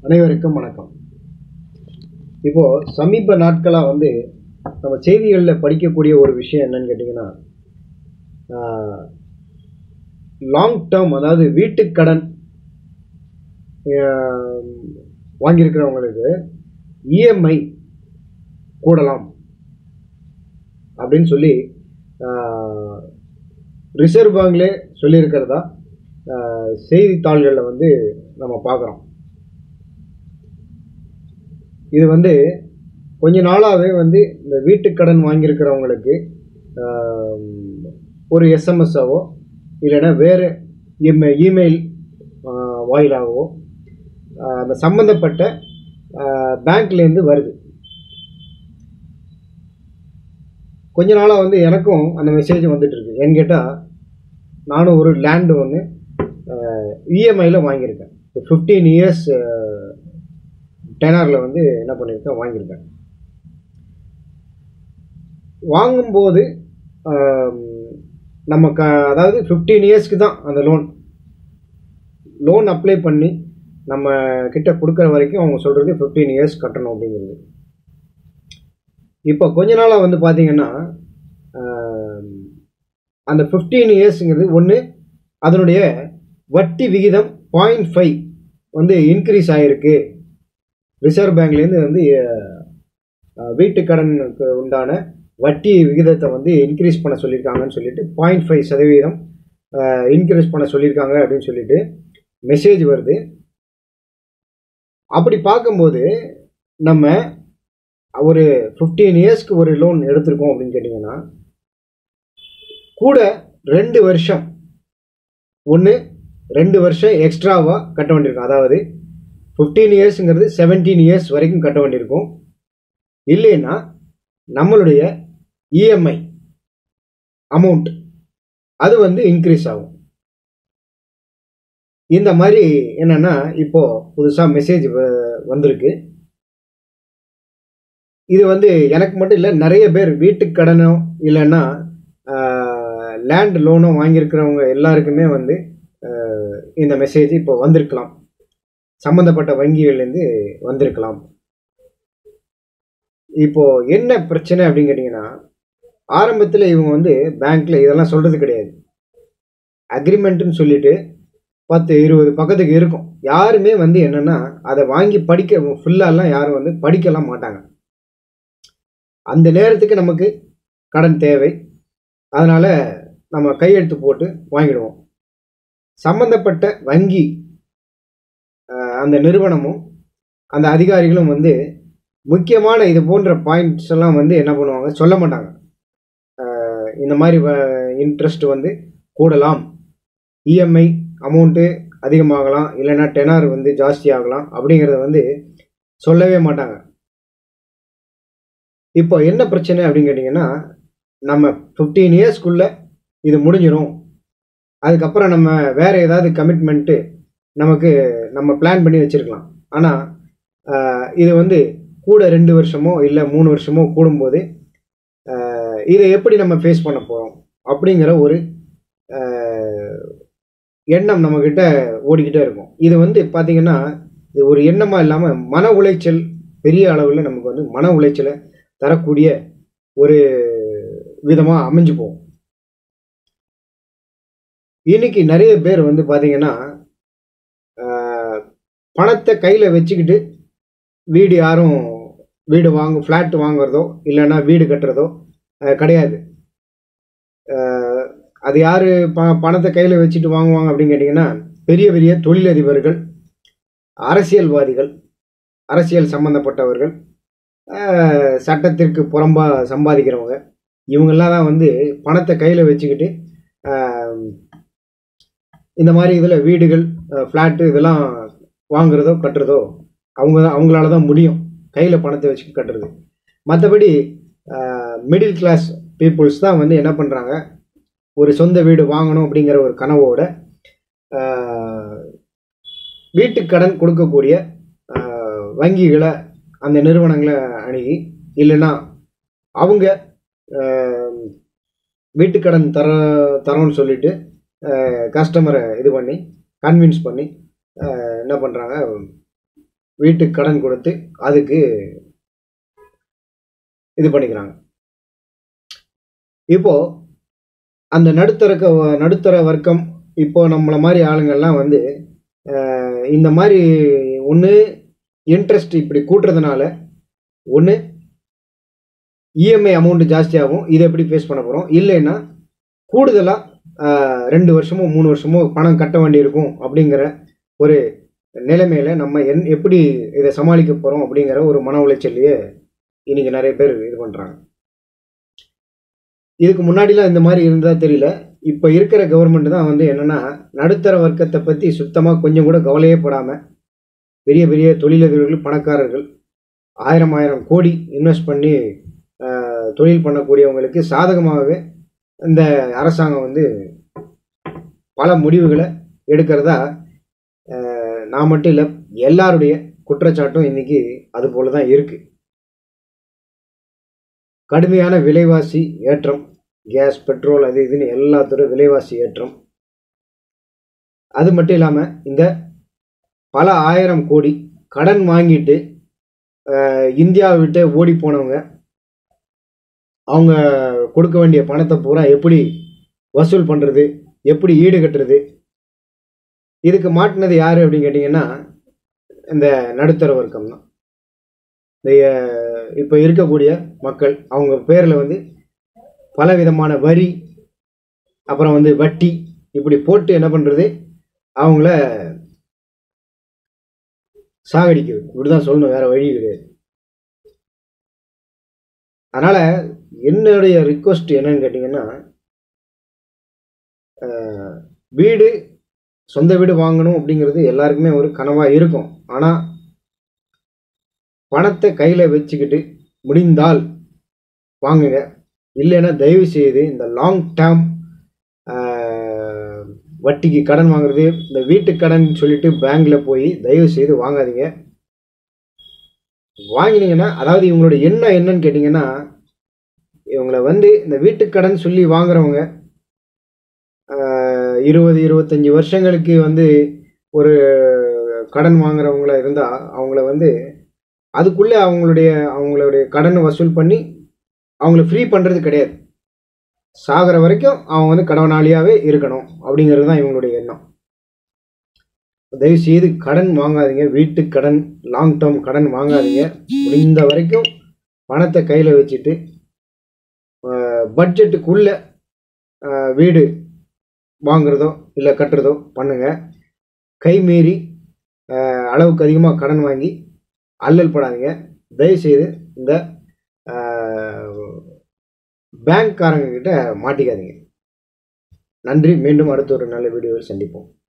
அனைவருக்கும் வணக்கம் இப்போ சமீப நாட்களாக வந்து நம்ம செய்திகளில் படிக்கக்கூடிய ஒரு விஷயம் என்னன்னு கேட்டிங்கன்னா லாங் டேர்ம் அதாவது வீட்டுக் கடன் ஆஹ், வாங்கியிருக்கிறவங்களுக்கு இஎம்ஐ கூடலாம் அப்படின்னு சொல்லி ரிசர்வ் பேங்க்லே சொல்லியிருக்கிறதா ஆஹ், செய்தித்தாள்களில் வந்து நம்ம பார்க்குறோம் இது வந்து கொஞ்ச நாளாகவே வந்து இந்த வீட்டுக் கடன் வாங்கியிருக்கிறவங்களுக்கு ஆம், ஒரு எஸ்எம்எஸ்ஸாவோ இல்லைன்னா வேறு இமெ இமெயில் வாயிலாகவோ ஆ, அந்த சம்மந்தப்பட்ட பேங்க்லேருந்து வருது கொஞ்ச நாளாக வந்து எனக்கும் அந்த மெசேஜ் வந்துட்டு இருக்கு ஏன்னு கேட்டால் நானும் ஒரு லேண்டு ஒன்று இஎம்ஐயில் வாங்கியிருக்கேன் ஃபிஃப்டீன் இயர்ஸ் டெனாரில் வந்து என்ன பண்ணியிருக்கேன் வாங்கியிருக்கேன் வாங்கும்போது ஆம், நம்ம க அதாவது ஃபிஃப்டீன் இயர்ஸ்க்கு தான் அந்த லோன் லோன் அப்ளை பண்ணி நம்ம கிட்ட கொடுக்குற வரைக்கும் அவங்க சொல்கிறது ஃபிஃப்டீன் இயர்ஸ் கட்டணும் அப்படிங்கிறது இப்போ கொஞ்ச நாளாக வந்து பார்த்தீங்கன்னா ஆம், அந்த ஃபிஃப்டீன் இயர்ஸுங்கிறது ஒன்று அதனுடைய வட்டி விகிதம் பாயிண்ட் ஃபைவ் வந்து இன்க்ரீஸ் ஆகிருக்கு ரிசர்வ் பேங்க்லேருந்து வந்து அஹ், வீட்டுக் கடனுக்கு உண்டான வட்டி விகிதத்தை வந்து இன்க்ரீஸ் பண்ண சொல்லியிருக்காங்கன்னு சொல்லிட்டு பாயிண்ட் ஃபைவ் சதவீதம் இன்க்ரீஸ் பண்ண சொல்லியிருக்காங்க அப்படின்னு சொல்லிட்டு மெசேஜ் வருது அப்படி பார்க்கும்போது நம்ம ஒரு ஃபிஃப்டீன் இயர்ஸ்க்கு ஒரு லோன் எடுத்திருக்கோம் அப்படின்னு கேட்டிங்கன்னா கூட ரெண்டு வருஷம் ஒன்று ரெண்டு வருஷம் எக்ஸ்ட்ராவாக கட்ட வேண்டியிருக்கும் அதாவது ஃபிஃப்டீன் இயர்ஸுங்கிறது செவன்டீன் இயர்ஸ் வரைக்கும் கட்ட வேண்டியிருக்கும் இல்லைன்னா நம்மளுடைய இஎம்ஐ அமௌண்ட் அது வந்து இன்க்ரீஸ் ஆகும் இந்த மாதிரி என்னன்னா இப்போ புதுசாக மெசேஜ் வந்திருக்கு இது வந்து எனக்கு மட்டும் இல்லை நிறைய பேர் வீட்டுக் கடனோ இல்லைன்னா லேண்ட் லோனோ வாங்கியிருக்கிறவங்க எல்லாருக்குமே வந்து ஆஹ், இந்த மெசேஜ் இப்போ வந்திருக்கலாம் சம்மந்தப்பட்ட வங்கிகள்லேருந்து வந்திருக்கலாம் இப்போ என்ன பிரச்சனை அப்படின்னு கேட்டிங்கன்னா ஆரம்பத்தில் இவங்க வந்து பேங்க்கில் இதெல்லாம் சொல்கிறது கிடையாது அக்ரிமெண்ட்டுன்னு சொல்லிட்டு பத்து இருபது பக்கத்துக்கு இருக்கும் யாருமே வந்து என்னென்னா அதை வாங்கி படிக்க ஃபுல்லாலாம் யாரும் வந்து படிக்கலாம் மாட்டாங்க அந்த நேரத்துக்கு நமக்கு கடன் தேவை அதனால் நம்ம கையெழுத்து போட்டு வாங்கிடுவோம் சம்மந்தப்பட்ட வங்கி அஹ், அந்த நிறுவனமும் அந்த அதிகாரிகளும் வந்து முக்கியமான இது போன்ற பாயிண்ட்ஸ் எல்லாம் வந்து என்ன பண்ணுவாங்க சொல்ல மாட்டாங்க அஹ், இந்த மாதிரி இன்ட்ரெஸ்ட் வந்து கூடலாம் இஎம்ஐ அமௌண்ட்டு அதிகமாகலாம் இல்லைன்னா டெனார் வந்து ஜாஸ்தி ஆகலாம் அப்படிங்கிறத வந்து சொல்லவே மாட்டாங்க இப்போ என்ன பிரச்சனை அப்படின்னு கேட்டிங்கன்னா நம்ம ஃபிஃப்டீன் இயர்ஸ்க்குள்ளே இது முடிஞ்சிடும் அதுக்கப்புறம் நம்ம வேறு ஏதாவது கமிட்மெண்ட்டு நமக்கு நம்ம பிளான் பண்ணி வச்சுருக்கலாம் ஆனால் இது வந்து கூட ரெண்டு வருஷமோ இல்லை மூணு வருஷமோ கூடும்போது ஆஹ், இதை எப்படி நம்ம ஃபேஸ் பண்ண போகிறோம் அப்படிங்கிற ஒரு ஆஹ், எண்ணம் நம்மக்கிட்ட ஓடிக்கிட்டே இருக்கும் இது வந்து பார்த்திங்கன்னா இது ஒரு எண்ணமாக இல்லாமல் மன உளைச்சல் பெரிய அளவில் நமக்கு வந்து மன உளைச்சலை தரக்கூடிய ஒரு விதமாக அமைஞ்சு போகும் இன்னைக்கு நிறைய பேர் வந்து பார்த்தீங்கன்னா ஆஹ், பணத்தை கையில் வச்சுக்கிட்டு வீடு யாரும் வீடு வாங்க ஃப்ளாட் வாங்குறதோ இல்லைன்னா வீடு கட்டுறதோ அஹ், கிடையாது அஹ், அது யார் ப பணத்தை கையில் வச்சுட்டு வாங்குவாங்க அப்படின்னு கேட்டிங்கன்னா பெரிய பெரிய தொழிலதிபர்கள் அரசியல்வாதிகள் அரசியல் சம்பந்தப்பட்டவர்கள் அஹ், சட்டத்திற்கு புறம்பா சம்பாதிக்கிறவங்க இவங்கெல்லாம் தான் வந்து பணத்தை கையில் வச்சுக்கிட்டு அஹ், இந்த மாதிரி இதில் வீடுகள் ஃப்ளாட்டு இதெல்லாம் வாங்குறதோ கட்டுறதோ அவங்க அவங்களால தான் முடியும் கையில் பணத்தை வச்சு கட்டுறது மற்றபடி மிடில் கிளாஸ் பீப்புள்ஸ் தான் வந்து என்ன பண்ணுறாங்க ஒரு சொந்த வீடு வாங்கணும் அப்படிங்கிற ஒரு கனவோட ஆஹ், வீட்டுக் கடன் கொடுக்கக்கூடிய ஆஹ், வங்கிகளை அந்த நிறுவனங்களை அணுகி இல்லைன்னா அவங்க ஆஹ், வீட்டுக்கடன் தர தரோன்னு சொல்லிட்டு கஸ்டமரை இது பண்ணி கன்வின்ஸ் பண்ணி ஆஹ், என்ன பண்ணுறாங்க வீட்டுக்கு கடன் கொடுத்து அதுக்கு இது பண்ணிக்கிறாங்க இப்போ அந்த நடுத்தர நடுத்தர வர்க்கம் இப்போ நம்மள மாதிரி ஆளுங்கள்லாம் வந்து அஹ், இந்த மாதிரி ஒன்று இன்ட்ரெஸ்ட் இப்படி கூட்டுறதுனால ஒன்று இஎம்ஐ அமௌண்ட் ஜாஸ்தியாகும் இதை எப்படி ஃபேஸ் பண்ண போகிறோம் இல்லைன்னா கூடுதலாக ரெண்டு வருஷமோ மூணு வருஷமோ பணம் கட்ட வேண்டியிருக்கும் அப்படிங்கிற ஒரு நிலைமையில நம்ம என் எப்படி இதை சமாளிக்க போகிறோம் அப்படிங்கிற ஒரு மன உளைச்சல்லையே இன்னைக்கு நிறைய பேர் இது பண்ணுறாங்க இதுக்கு முன்னாடிலாம் இந்த மாதிரி இருந்தால் தெரியல இப்போ இருக்கிற கவர்மெண்ட் தான் வந்து என்னன்னா நடுத்தர வர்க்கத்தை பற்றி சுத்தமாக கொஞ்சம் கூட கவலையே படாமல் பெரிய பெரிய தொழிலதிபர்கள் பணக்காரர்கள் ஆயிரம் ஆயிரம் கோடி இன்வெஸ்ட் பண்ணி ஆஹ், தொழில் பண்ணக்கூடியவங்களுக்கு சாதகமாகவே இந்த அரசாங்கம் வந்து பல முடிவுகளை எடுக்கிறதா ஆஹ், நான் மட்டும் இல்லை எல்லாருடைய குற்றச்சாட்டும் இன்னைக்கு அது போல தான் இருக்கு கடுமையான விலைவாசி ஏற்றம் கேஸ் பெட்ரோல் அது இதுன்னு எல்லாத்தோட விலைவாசி ஏற்றம் அது மட்டும் இல்லாமல் இந்த பல ஆயிரம் கோடி கடன் வாங்கிட்டு அஹ், இந்தியாவை விட்டு ஓடி போனவங்க அவங்க கொடுக்க வேண்டிய பணத்தை பூரா எப்படி வசூல் பண்ணுறது எப்படி ஈடு கட்டுறது இதுக்கு மாட்டினது யார் அப்படின்னு கேட்டிங்கன்னா இந்த நடுத்தர வர்க்கம் தான் இந்த அஹ், இப்போ இருக்கக்கூடிய மக்கள் அவங்க பேரில் வந்து பல விதமான வரி அப்புறம் வந்து வட்டி இப்படி போட்டு என்ன பண்ணுறது அவங்கள சாகடிக்குது இப்படிதான் சொல்லணும் வேற வழி கிடையாது அதனால என்னுடைய ரிக்வஸ்ட் என்னன்னு கேட்டிங்கன்னா அஹ், வீடு சொந்த வீடு வாங்கணும் அப்படிங்கிறது எல்லாருக்குமே ஒரு கனவா இருக்கும் ஆனா பணத்தை கையில வச்சுக்கிட்டு முடிந்தால் வாங்குங்க இல்லைன்னா தயவு செய்து இந்த லாங் டேர்ம் வட்டிக்கு கடன் வாங்குறது இந்த வீட்டு கடன் சொல்லிட்டு பேங்க்ல போய் தயவு செய்து வாங்காதீங்க வாங்கினீங்கன்னா அதாவது இவங்களோட எண்ணம் என்னன்னு கேட்டிங்கன்னா இவங்கள வந்து இந்த வீட்டு கடன் சொல்லி வாங்குறவங்க ஆஹ், இருபது இருபத்தஞ்சி வருஷங்களுக்கு வந்து ஒரு கடன் வாங்குறவங்கள இருந்தால் அவங்கள வந்து அதுக்குள்ளே அவங்களுடைய அவங்களுடைய கடனை வசூல் பண்ணி அவங்கள ஃப்ரீ பண்ணுறது கிடையாது சாகிற வரைக்கும் அவன் வந்து கடனாளியாகவே இருக்கணும் அப்படிங்கிறது தான் இவங்களுடைய எண்ணம் தயவு செய்து கடன் வாங்காதீங்க வீட்டு கடன் லாங் டேர்ம் கடன் வாங்காதீங்க முடிந்த வரைக்கும் பணத்தை கையில் வச்சுட்டு பட்ஜெட்டுக்குள்ள ஆஹ், வீடு வாங்குறதோ இல்லை கட்டுறதோ பண்ணுங்க கை மீறி ஆஹ், அளவுக்கு அதிகமாக கடன் வாங்கி அல்லல் படாதீங்க தயவுசெய்து இந்த பேங்க்காரங்க கிட்ட மாட்டிக்காதீங்க நன்றி மீண்டும் அடுத்த ஒரு நல்ல வீடியோவில் சந்திப்போம்